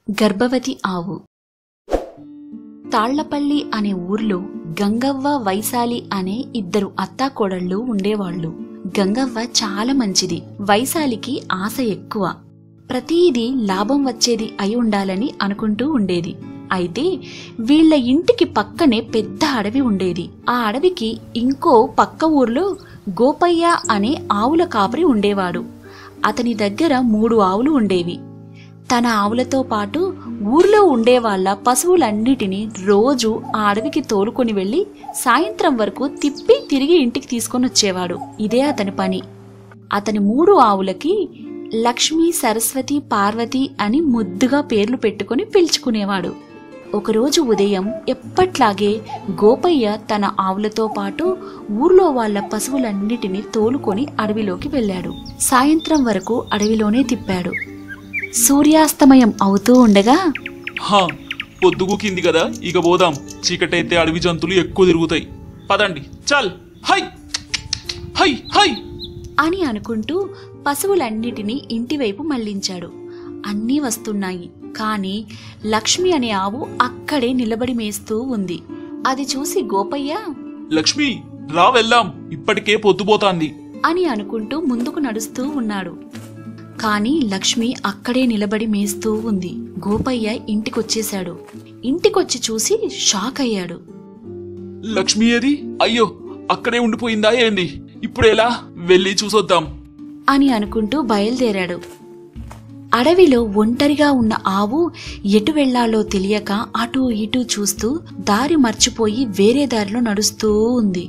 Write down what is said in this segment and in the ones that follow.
గర్భవతి ఆవు తాళ్లపల్లి అనే ఊర్లో గంగవ్వ వైశాలి అనే ఇద్దరు అత్తాకోడళ్ళు ఉండేవాళ్ళు గంగవ్వ చాలా మంచిది వైశాలికి ఆశ ఎక్కువ ప్రతీదీ లాభం వచ్చేది అయి ఉండాలని అనుకుంటూ ఉండేది అయితే వీళ్ళ ఇంటికి పక్కనే పెద్ద అడవి ఉండేది ఆ అడవికి ఇంకో పక్క ఊర్లో గోపయ్య అనే ఆవుల కాపరి ఉండేవాడు అతని దగ్గర మూడు ఆవులు ఉండేవి తన ఆవులతో పాటు ఊర్లో ఉండే వాళ్ళ పశువులన్నిటినీ రోజు ఆ అడవికి తోలుకొని వెళ్లి సాయంత్రం వరకు తిప్పి తిరిగి ఇంటికి తీసుకొని వచ్చేవాడు ఇదే అతని పని అతని మూడు ఆవులకి లక్ష్మి సరస్వతి పార్వతి అని ముద్దుగా పేర్లు పెట్టుకుని పిలుచుకునేవాడు ఒకరోజు ఉదయం ఎప్పట్లాగే గోపయ్య తన ఆవులతో పాటు ఊర్లో వాళ్ళ పశువులన్నిటినీ తోలుకొని అడవిలోకి వెళ్ళాడు సాయంత్రం వరకు అడవిలోనే తిప్పాడు సూర్యాస్తమయం అవుతూ ఉండగా హా పొద్దుగు కింది కదా ఇక పోదాం చీకటైతే అడవి జంతువులు ఎక్కువ తిరుగుతాయి పదండి చల్ హై హై హై అని అనుకుంటూ పశువులన్నిటినీ ఇంటివైపు మళ్లించాడు అన్నీ వస్తున్నాయి కాని లక్ష్మి అనే ఆవు అక్కడే నిలబడి మేస్తూ ఉంది అది చూసి గోపయ్య లక్ష్మి రా వెళ్దాం ఇప్పటికే పొద్దుపోతాంది అని అనుకుంటూ ముందుకు నడుస్తూ ఉన్నాడు కాని లక్ష్మి అక్కడే నిలబడి మేస్తూ ఉంది గోపయ్య ఇంటికొచ్చేశాడు ఇంటికొచ్చి చూసి షాక్ అయ్యాడు లక్ష్మి ఏది అయ్యో అక్కడే ఉండిపోయిందా ఏంది ఇప్పుడు ఎలా వెళ్ళి చూసొద్దాం అని అనుకుంటూ బయలుదేరాడు అడవిలో ఒంటరిగా ఉన్న ఆవు ఎటు వెళ్లాలో తెలియక అటూ ఇటూ చూస్తూ దారి మర్చిపోయి వేరే దారిలో నడుస్తూ ఉంది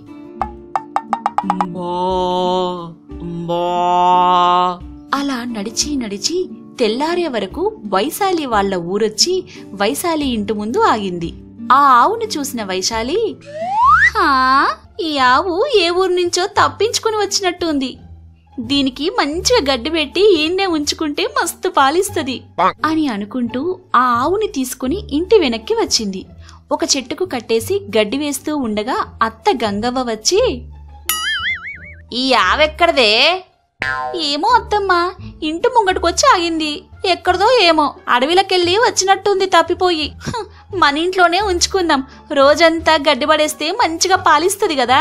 అలా నడిచి నడిచి తెల్లారే వరకు వైశాలి వాళ్ళ ఊరొచ్చి వైశాలి ఇంటి ముందు ఆగింది ఆ ఆవును చూసిన వైశాలి "హా, ఈ ఆవు ఏ ఊరు నుంచో తప్పించుకుని వచ్చినట్టు ఉంది దీనికి మంచిగా గడ్డి పెట్టి ఈయన్నే ఉంచుకుంటే మస్తు పాలిస్తది అని అనుకుంటూ ఆ ఆవుని తీసుకుని ఇంటి వెనక్కి వచ్చింది ఒక చెట్టుకు కట్టేసి గడ్డి వేస్తూ ఉండగా అత్త గంగవ్వ వచ్చి ఈ ఆవెక్కడదే ఏమో అత్తమ్మా ఇంటి ముంగటికొచ్చి ఆగింది ఎక్కడదో ఏమో అడవిలకెళ్ళి వచ్చినట్టుంది తప్పిపోయి హ, మన ఇంట్లోనే ఉంచుకుందాం రోజంతా గడ్డి పడేస్తే మంచిగా పాలిస్తుంది కదా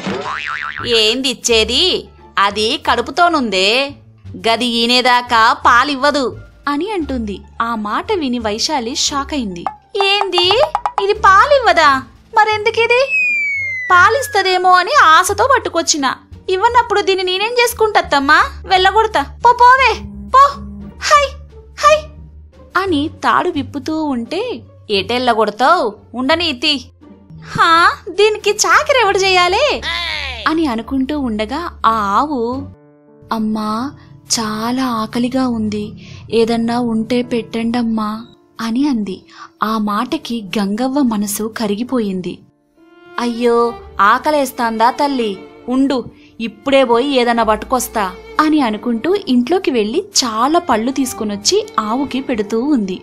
ఏంది ఇచ్చేది అది కడుపుతోనుందే గది ఈనేదాకా పాలివ్వదు అని అంటుంది ఆ మాట విని వైశాలి షాక్ అయింది ఏంది ఇది పాలివ్వదా మరెందుకిది పాలిస్తదేమో అని ఆశతో పట్టుకొచ్చిన ఇవ్వనప్పుడు దీన్ని నేనేం చేసుకుంటత్తమ్మా వెళ్ళగొడతా పో పోవే పో హై హై అని తాడు విప్పుతూ ఉంటే ఏటెళ్ళగొడతావు ఉండని ఇతి హా దీనికి చాకరి ఎవడు చేయాలి అని అనుకుంటూ ఉండగా ఆ ఆవు అమ్మా చాలా ఆకలిగా ఉంది ఏదన్నా ఉంటే పెట్టండమ్మా అని అంది ఆ మాటకి గంగవ్వ మనసు కరిగిపోయింది అయ్యో ఆకలేస్తాందా తల్లి ఉండు ఇప్పుడే పోయి ఏదన్నా పట్టుకొస్తా అని అనుకుంటూ ఇంట్లోకి వెళ్లి చాలా పళ్ళు తీసుకునొచ్చి ఆవుకి పెడుతూ ఉంది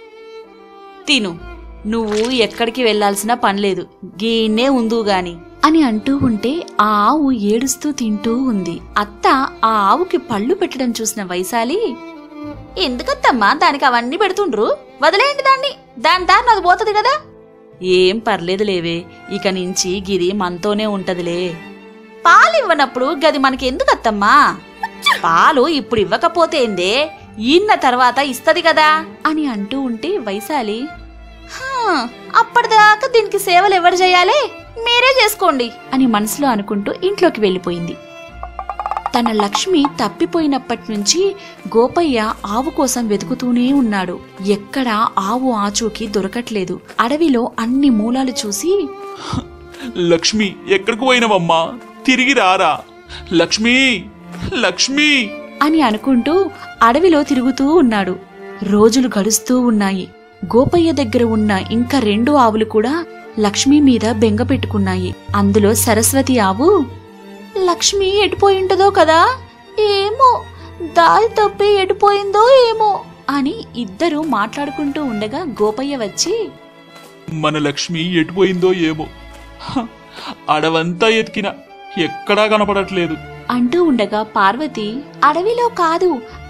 తిను నువ్వు ఎక్కడికి వెళ్లాల్సిన పనిలేదు గీన్నే ఉందు గాని అని అంటూ ఉంటే ఆ ఆవు ఏడుస్తూ తింటూ ఉంది అత్త ఆ ఆవుకి పళ్ళు పెట్టడం చూసిన వైశాలి ఎందుకత్తమ్మా దానికి అవన్నీ పెడుతుండ్రు వదిలేయండి దాన్ని దాని దాన్ని అది పోతుంది కదా ఏం పర్లేదు లేవే ఇక నుంచి గిది మనతోనే ఉంటదిలే పాలు ఇవ్వనప్పుడు గది మనకి ఎందుకు అత్తమ్మా పాలు ఇప్పుడు ఇవ్వకపోతే ఏందే ఈన్న తర్వాత ఇస్తది కదా అని అంటూ ఉంటే వైశాలి "హా, అప్పటిదాకా దీనికి సేవలు ఎవరు చేయాలి మీరే చేసుకోండి అని మనసులో అనుకుంటూ ఇంట్లోకి వెళ్ళిపోయింది తన లక్ష్మి తప్పిపోయినప్పటి నుంచి గోపయ్య ఆవు కోసం వెతుకుతూనే ఉన్నాడు ఎక్కడా ఆవు ఆచూకీ దొరకట్లేదు అడవిలో అన్ని మూలాలు చూసి లక్ష్మి ఎక్కడికి పోయినవమ్మా తిరిగి రారా లక్ష్మి లక్ష్మి అని అనుకుంటూ అడవిలో తిరుగుతూ ఉన్నాడు రోజులు గడుస్తూ ఉన్నాయి గోపయ్య దగ్గర ఉన్న ఇంకా రెండు ఆవులు కూడా లక్ష్మి మీద బెంగ పెట్టుకున్నాయి అందులో సరస్వతి ఆవు లక్ష్మి ఎటుపోయింటదో కదా ఏమో దారి తప్పి ఎటుపోయిందో ఏమో అని ఇద్దరు మాట్లాడుకుంటూ ఉండగా గోపయ్య వచ్చి మన లక్ష్మి ఎటుపోయిందో ఏమో హ, అడవంతా ఎతికిన ఎక్కడా కనపడట్లేదు అంటూ ఉండగా పార్వతి అడవిలో కాదు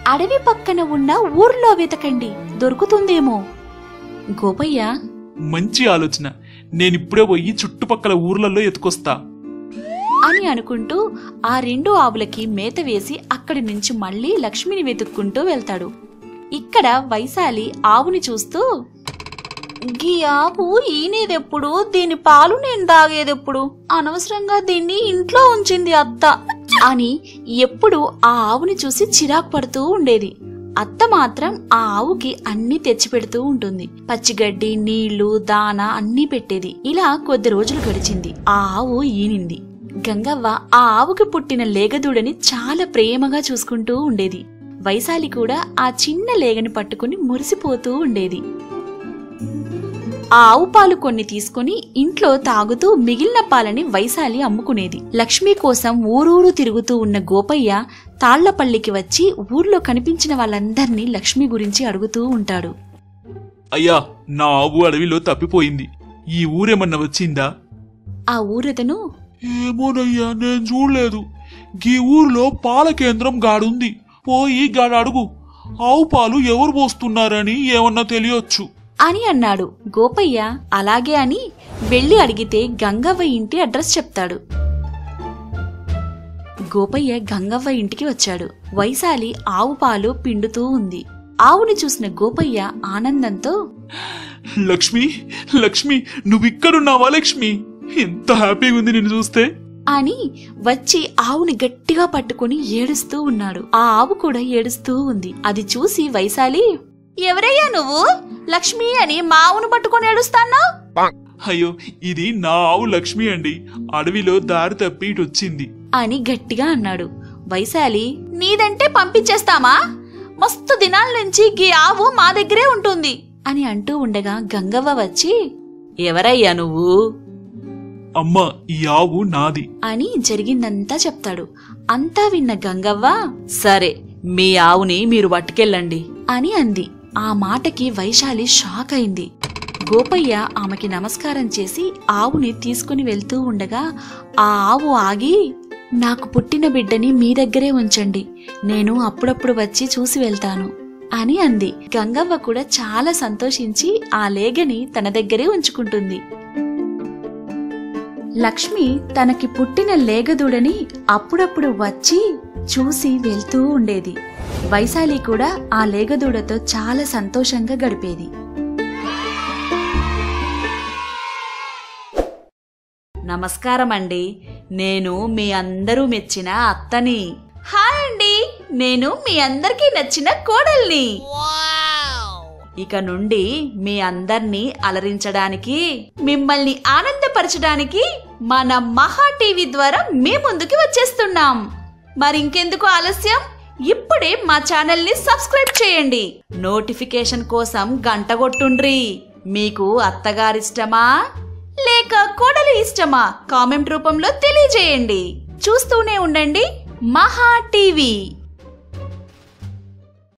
అడవి పక్కన ఉన్న ఊర్లో వెతకండి దొరుకుతుందేమో గోపయ్య మంచి ఆలోచన నేనిప్పుడే పోయి చుట్టుపక్కల ఊర్లలో ఎత్తుకొస్తా అని అనుకుంటూ ఆ రెండు ఆవులకి మేత వేసి అక్కడి నుంచి మళ్ళీ లక్ష్మిని వెతుక్కుంటూ వెళ్తాడు ఇక్కడ వైశాలి ఆవుని చూస్తూ గీ ఆవు ఈనేదెప్పుడు దీని పాలు నేను తాగేదెప్పుడు అనవసరంగా దీన్ని ఇంట్లో ఉంచింది అత్త అని ఎప్పుడు ఆ ఆవుని చూసి చిరాకు పడుతూ ఉండేది అత్త మాత్రం ఆ ఆవుకి అన్ని తెచ్చిపెడుతూ ఉంటుంది పచ్చిగడ్డి నీళ్లు దాన అన్నీ పెట్టేది ఇలా కొద్ది రోజులు గడిచింది ఆ ఆవు ఈనింది గంగవ్వ ఆ ఆవుకి పుట్టిన లేగదూడని చాలా ప్రేమగా చూసుకుంటూ ఉండేది వైశాలి కూడా ఆ చిన్న లేగని పట్టుకుని మురిసిపోతూ ఉండేది ఆ ఆవు పాలు కొన్ని తీసుకుని ఇంట్లో తాగుతూ మిగిలిన పాలని వైశాలి అమ్ముకునేది లక్ష్మి కోసం ఊరూరు తిరుగుతూ ఉన్న గోపయ్య తాళ్లపల్లికి వచ్చి ఊర్లో కనిపించిన వాళ్ళందర్నీ లక్ష్మి గురించి అడుగుతూ ఉంటాడు అయ్యా నా ఆవు అడవిలో తప్పిపోయింది ఈ ఊరేమన్నా వచ్చిందా ఆ ఊరతను ఏమోనయ్యా నేను చూడలేదు గీ ఊర్లో పాల కేంద్రం గాడుంది పోయి గాడు అడుగు ఆవు పాలు ఎవరు పోస్తున్నారని ఏమన్నా తెలియొచ్చు అని అన్నాడు గోపయ్య అలాగే అని వెళ్లి అడిగితే గంగవ్వ ఇంటి అడ్రస్ చెప్తాడు గోపయ్య గంగవ్వ ఇంటికి వచ్చాడు వైశాలి ఆవు పాలు పిండుతూ ఉంది ఆవుని చూసిన గోపయ్య ఆనందంతో లక్ష్మి లక్ష్మి నువ్విక్కడున్నావా లక్ష్మి ఎంత హ్యాపీగా ఉంది నిన్ను చూస్తే అని వచ్చి ఆవుని గట్టిగా పట్టుకుని ఏడుస్తూ ఉన్నాడు ఆ ఆవు కూడా ఏడుస్తూ ఉంది అది చూసి వైశాలి ఎవరయ్యా నువ్వు లక్ష్మి అని మా ఆవును పట్టుకొని ఏడుస్తాన్నావు అయ్యో ఇది నా ఆవు లక్ష్మి అండి అడవిలో దారి తప్పి ఇటు వచ్చింది అని గట్టిగా అన్నాడు వైశాలి నీదంటే పంపించేస్తామా మస్తు దినాల నుంచి గీ ఆవు మా దగ్గరే ఉంటుంది అని అంటూ ఉండగా గంగవ్వ వచ్చి ఎవరయ్యా నువ్వు అమ్మ ఈ ఆవు నాది అని జరిగిందంతా చెప్తాడు అంతా విన్న గంగవ్వ సరే మీ ఆవుని మీరు పట్టుకెళ్ళండి అని అంది ఆ మాటకి వైశాలి షాక్ అయింది గోపయ్య ఆమెకి నమస్కారం చేసి ఆవుని తీసుకుని వెళ్తూ ఉండగా ఆ ఆవు ఆగి నాకు పుట్టిన బిడ్డని మీ దగ్గరే ఉంచండి నేను అప్పుడప్పుడు వచ్చి చూసి వెళ్తాను అని అంది గంగవ్వ కూడా చాలా సంతోషించి ఆ లేగని తన దగ్గరే ఉంచుకుంటుంది లక్ష్మి తనకి పుట్టిన లేగదూడని అప్పుడప్పుడు వచ్చి చూసి వెళ్తూ ఉండేది వైశాలి కూడా ఆ లేగదూడతో చాలా సంతోషంగా గడిపేది నమస్కారం అండి నేను మీ అందరూ మెచ్చిన అత్తని హాయ్ అండి నేను మీ అందరికీ నచ్చిన కోడల్ని ఇక నుండి మీ అందర్నీ అలరించడానికి మిమ్మల్ని ఆనందపరచడానికి మన మహా టీవీ ద్వారా మీ ముందుకి వచ్చేస్తున్నాం మరింకెందుకు ఆలస్యం ఇప్పుడే మా ఛానల్ని సబ్స్క్రైబ్ చేయండి నోటిఫికేషన్ కోసం గంట కొట్టుండ్రి మీకు అత్తగారిష్టమా లేక కోడలి ఇష్టమా కామెంట్ రూపంలో తెలియజేయండి చూస్తూనే ఉండండి మహా టీవీ